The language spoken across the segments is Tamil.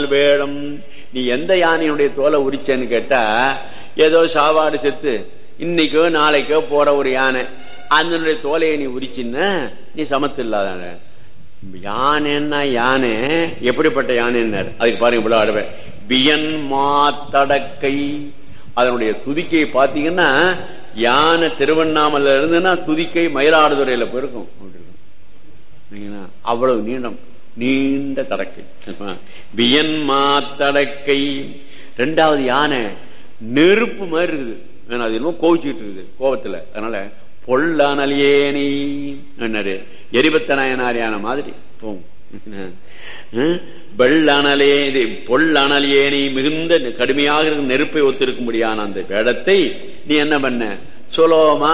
வேடம் நீ எந்த யானையுடைய தோலை உரிச்சேன்னு கேட்டா ஏதோ சாவாடு செத்து இன்னைக்கோ நாளைக்கோ போற ஒரு யானை அதனுடைய தோலையை நீ உரிச்சின்னா நீ சமத்து இல்லாத யானைன்னா யானை எப்படிப்பட்ட யானைன்னாரு அதுக்கு பாருங்க இவ்வளவு அடுவேன் பியன் மாத்தடக்கை அதனுடைய துதிக்கையை பாத்தீங்கன்னா யானை திருவண்ணாமலை இருந்துன்னா துதிக்கை மயிலாடுதுறையில போயிருக்கும் அப்படி இருக்கும். சரிங்களா? அவ்வளவு நீளம் நீண்ட தடக்கை பியன் மாத்தடக்கை ரெண்டாவது யானை நெருப்பு மாதிரி இருக்குது ஏன்னா அது இன்னும் கோவிச்சுக்கிட்டு இருக்குது கோபத்துல அதனால பொல்லானலியேனி என்னாரு எரிபத்தனாயனார் யானை மாதிரி போகும் வெள்ளணலே இது பொல்லணலியேனி மிகுந்த கடுமையாக இருக்கும் நெருப்பை ஒத்திருக்கும்படியான அந்த வேடத்தை நீ என்ன பண்ண சுலோமா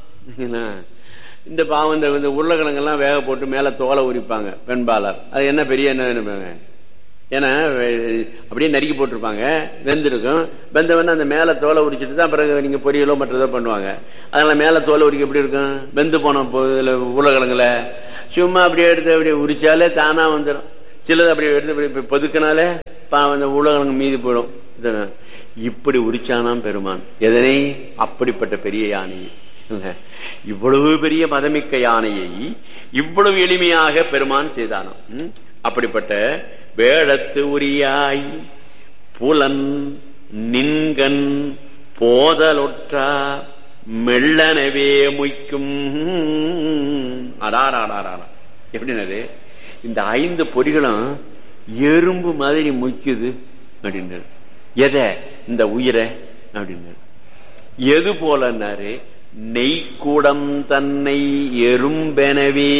இந்த பாவம் இந்த இந்த உருளைக்கிழங்கெல்லாம் வேக போட்டு மேல தோலை உரிப்பாங்க பெண்பாளர் அது என்ன பெரிய என்ன நினைப்பாங்க ஏன்னா வெ- அப்படியே நறுக்கி போட்டிருப்பாங்க வெந்திருக்கும் வெந்தவன அந்த மேல தோலை உரிச்சிட்டு தான் பிறகு நீங்க பொரியலோ மற்றதோ பண்ணுவாங்க அதனால மேல தோலை உரிக்க எப்படி இருக்கும் வெந்து போன போ- இதுல உருளைக்கிழங்குல சும்மா அப்படியே எடுத்து அப்படியே உரிச்சாலே தானா வந்துடும் சிலது அப்படியே எடுத்து இப்படி இப்படி பொதுக்கினாலே பாவம் அந்த உருளைக்கிழங்கு மீதி போயிடும் இதுதான். இப்படி உரிச்சானாம் பெருமான் எதனை அப்படிப்பட்ட பெரிய யானை இல்ல. இவ்வளவு பெரிய மதமிக்க யானையை இவ்வளவு எளிமையாக பெருமான் செய்தானாம் ம்? அப்படிப்பட்ட வேடத்து உரியாய் புலன் நின்கண் போதலொற்றா மெல்லனவே முய்க்கும் அடாராடாரா எப்படின்னது இந்த ஐந்து பொறிகளும் எறும்பு மாதிரி முய்க்குது அப்படின்னாரு எதை இந்த உயிரை அப்படின்னாரு எது போலன்னாரு நெய்க்குடம் தன்னை எறும்பெனவே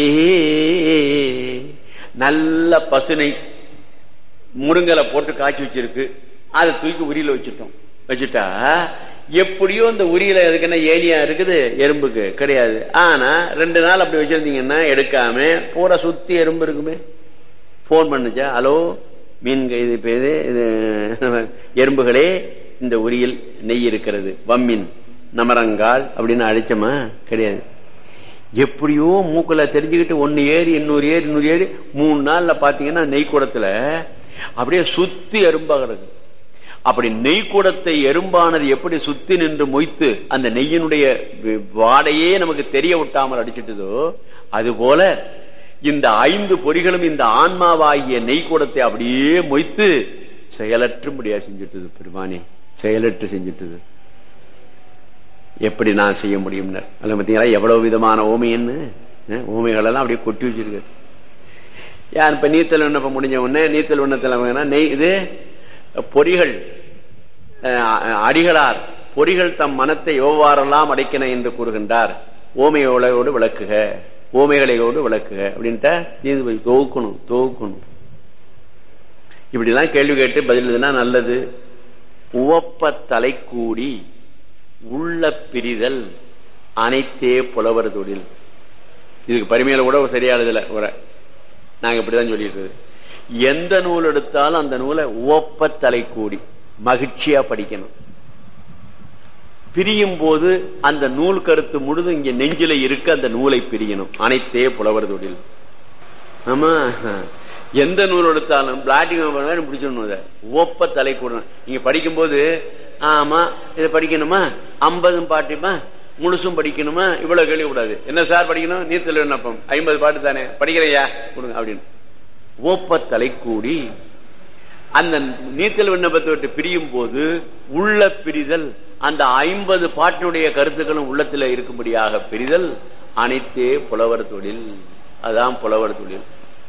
நல்ல பசுனை முருங்கலை போட்டு காய்ச்சி வச்சிருக்கு அதை தூக்கி உரியில வச்சுட்டோம் வச்சுட்டா எப்படியோ இந்த உரியில இருக்குன்னா ஏனியா இருக்குது எறும்புக்கு கிடையாது ஆனா ரெண்டு நாள் அப்படி வச்சிருந்தீங்கன்னா எடுக்காம பூரா சுத்தி எறும்பு இருக்குமே போன் பண்ணுச்சா ஹலோ மீன் இது இப்ப இது இது எறும்புகளே இந்த உரியில் நெய் இருக்கிறது வம்மின் நமரங்கால் அப்படின்னு அடிச்சோமா கிடையாது எப்படியோ மூக்குல தெரிஞ்சுக்கிட்டு ஒன்னு ஏறி இன்னொரு ஏறி இன்னொரு ஏறி மூணு நாள்ல பாத்தீங்கன்னா நெய்க்கூடத்துல அப்படியே சுத்தி எறும்பா கிடக்கு அப்படி நெய்க்கூடத்தை எறும்பானது எப்படி சுத்தி நின்று மொய்த்து அந்த நெய்யினுடைய வி- வாடையே நமக்கு தெரிய விட்டாமல் அடிச்சிட்டதோ அதுபோல இந்த ஐந்து பொறிகளும் இந்த ஆன்மாவாகிய நெய்க்கூடத்தை அப்படியே மொய்த்து செயலற்றும்படியா செஞ்சுட்டது பெருமானே செயலற்று செஞ்சுட்டது எப்படி நான் செய்ய முடியும்னர் அல்ல பார்த்தீங்களா எவ்வளவு விதமான ஓமைன்னு அஹ், ஓமைகள் எல்லாம் அப்படியே கொட்டி வச்சிருக்கு யார் இப்ப நீத்தல் விண்ணப்பம் முடிஞ்ச உடனே நீத்தல் விண்ணத்தில் அவங்க நெய் இது பொறிகள் அஹ், அடிகளார் பொறிகள் தம் மனத்தை எவ்வாறெல்லாம் அடைக்கின என்று கூறுகின்றார் ஓமையோடு விளக்குக ஓமைகளையோடு விளக்குக அப்படின்ட்டா நீதிபதி தொகுக்கணும் தொகுக்கணும் இப்படி எல்லாம் கேள்வி கேட்டு பதில் எழுதுனா நல்லது உவப்ப தலை கூடி உள்ள பிரிதல் அனைத்தே புலவர் தொழில் இதுக்கு பரிமையில கூட சரியா எழுதல உரை நாங்க இப்படிதான் சொல்லிட்டு எந்த நூல் எடுத்தாலும் அந்த நூலை உவப்ப தலை கூடி மகிழ்ச்சியா படிக்கணும் பிரியும் போது அந்த நூல் கருத்து முழுதும் இங்க நெஞ்சில இருக்க அந்த நூலை பிரியணும் அனைத்தே புலவர் தொழில் ஆமா எந்த நூல் எடுத்தாலும் பிளாட்டிங் பிடிச்சிடணும் அதை ஒப்ப தலை கூடணும் நீங்க படிக்கும் போது ஆமா இதை படிக்கணுமா ஐம்பதும் பாட்டுமா முழுசும் படிக்கணுமா இவ்வளவு கேள்வி கூடாது என்ன சார் படிக்கணும் நீத்தல் விண்ணப்பம் ஐம்பது பாட்டு தானே படிக்கிறையா கொடுங்க அப்படின்னு ஒப்ப தலை கூடி அந்த நீத்தல் விண்ணப்பத்தை விட்டு பிரியும் போது உள்ள பிரிதல் அந்த ஐம்பது பாட்டினுடைய கருத்துக்களும் உள்ளத்துல இருக்கும்படியாக பிரிதல் அனைத்தே புலவர் தொழில் அதான் புலவர் தொழில்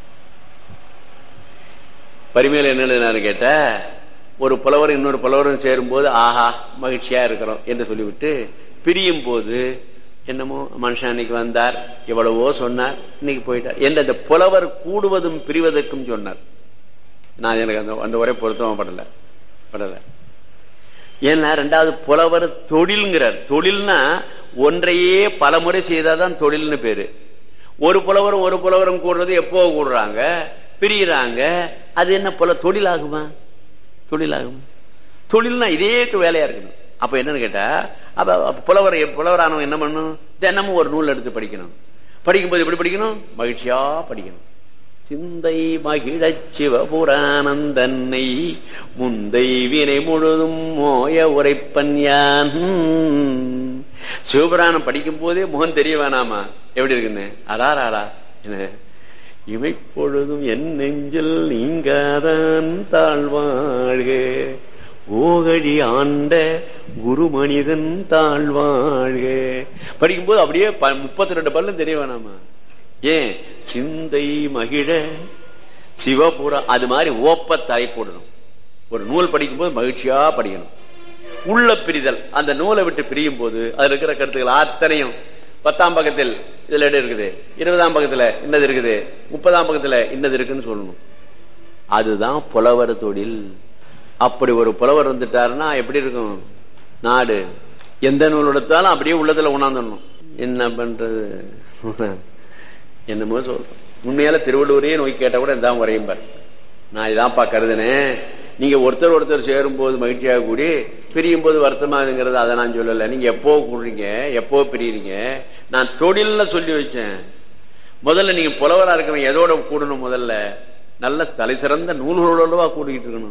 பரிமையில என்ன எழுதினாரு கேட்ட ஒரு புலவர் இன்னொரு புலவரும் சேரும் போது ஆஹா மகிழ்ச்சியா இருக்கிறோம் என்று சொல்லிவிட்டு பிரியும் போது என்னமோ மனுஷன் அன்னைக்கு வந்தார் எவ்வளவோ சொன்னார் இன்னைக்கு போயிட்டார் என்று அந்த புலவர் கூடுவதும் பிரிவதற்கும் சொன்னார் நான் எனக்கு அந்த அந்த உரை பொருத்தமா படல படல ஏன்னா ரெண்டாவது புலவர் தொழில்ங்கிறார் தொழில்னா ஒன்றையே பல முறை செய்தாதான் தொழில்னு பேரு ஒரு புலவரும் ஒரு புலவரும் கூடுறது எப்போ கூடுறாங்க பிரிகிறாங்க அது என்ன புல தொழிலாகுமா தொழிலாகுமா தொழில்னா இதே வேலையா இருக்கணும் அப்ப என்னன்னு கேட்டா அப்ப அப்ப புலவர் புலவரானவன் என்ன பண்ணணும் தினமும் ஒரு நூல் எடுத்து படிக்கணும் படிக்கும்போது எப்படி படிக்கணும் மகிழ்ச்சியா படிக்கணும் சிந்தை மகிழச் சிவபுராணந்தன்னை முந்தை வினை முழுதும் மோய உரைப்பன் யான் சிவபுராணம் படிக்கும் போதே முகம் தெரிய வேணாமா எப்படி இருக்குன்னு அடாராடா என்ன இமைப்பொழுதும் என் நெஞ்சில் நீங்காதான் தாழ்வாழ்க ஓகழி ஆண்ட குரு மனிதன் தாழ்வாழ்க படிக்கும்போது அப்படியே முப்பத்தி ரெண்டு பல்லும் தெரிய வேணாமா ஏன் சிந்தை மகிழ சிவபுரா அது மாதிரி ஓப்ப தலை போடணும் ஒரு நூல் படிக்கும்போது மகிழ்ச்சியா படிக்கணும் உள்ள பிரிதல் அந்த நூலை விட்டு பிரியும் போது அதுல இருக்கிற கருத்துக்கள் அத்தனையும் பத்தாம் பக்கத்தில் இதுல இடம் இருக்குது இருபதாம் பக்கத்துல இன்னது இருக்குது முப்பதாம் பக்கத்துல இன்னது இருக்குன்னு சொல்லணும் அதுதான் புலவர் தொழில் அப்படி ஒரு புலவர் வந்துட்டாருன்னா எப்படி இருக்கும் நாடு எந்த நூல் எடுத்தாலும் அப்படியே உள்ளத்துல உணர்ந்துடணும் என்ன பண்றது என்னமோ சொல்றோம் உண்மையால திருவள்ளூரையே நோய் கேட்டா கூட இதான் வரையும் பாரு நான் இதான்ப்பா கருதுனேன் நீங்க ஒருத்தர் ஒருத்தர் சேரும் போது மகிழ்ச்சியாக கூடி பிரியும் போது வருத்தமாகுங்கிறது அதை நான் சொல்லல நீங்க எப்போ கூடுறீங்க எப்போ பிரியுறீங்க நான் தொழில்ல சொல்லி வச்சேன் முதல்ல நீங்க புலவரா இருக்கவங்க எதோட கூடணும் முதல்ல நல்ல தலை சிறந்த நூல்களோடவா கூடிக்கிட்டு இருக்கணும்